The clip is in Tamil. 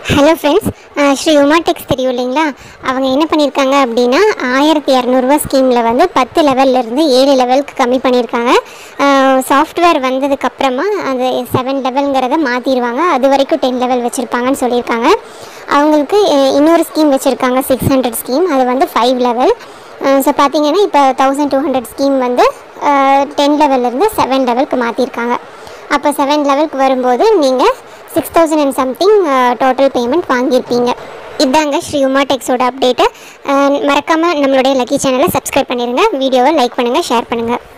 hello friends Shri Uma Techs தெரியும் இல்லைங்களா அவங்க என்ன பண்ணியிருக்காங்க அப்படின்னா ஆயிரத்தி இரநூறுவா ஸ்கீமில் வந்து பத்து லெவல்ல இருந்து ஏழு லெவலுக்கு கம்மி பண்ணியிருக்காங்க சாஃப்ட்வேர் வந்ததுக்கப்புறமா அது செவன் லெவலுங்கிறத மாற்றிடுவாங்க அது வரைக்கும் டென் லெவல் வச்சுருப்பாங்கன்னு சொல்லியிருக்காங்க அவங்களுக்கு அஹ், இன்னொரு ஸ்கீம் வச்சுருக்காங்க சிக்ஸ் ஹண்ட்ரட் ஸ்கீம் அது வந்து ஃபைவ் லெவல் ஸோ பார்த்தீங்கன்னா இப்போ தௌசண்ட் டூ ஹண்ட்ரட் ஸ்கீம் வந்து டென் லெவல்லேருந்து செவன் லெவலுக்கு மாற்றிருக்காங்க அப்போ செவன் லெவலுக்கு வரும்போது நீங்கள் six thousand and something total payment வாங்கியிருப்பீங்க இதாங்க ஸ்ரீ உமா டெக்ஸோட அப்டேட்டு மறக்காமல் நம்மளுடைய லக்கி சேனலை சப்ஸ்கிரைப் பண்ணிடுங்க வீடியோவை லைக் பண்ணுங்கள் ஷேர் பண்ணுங்கள்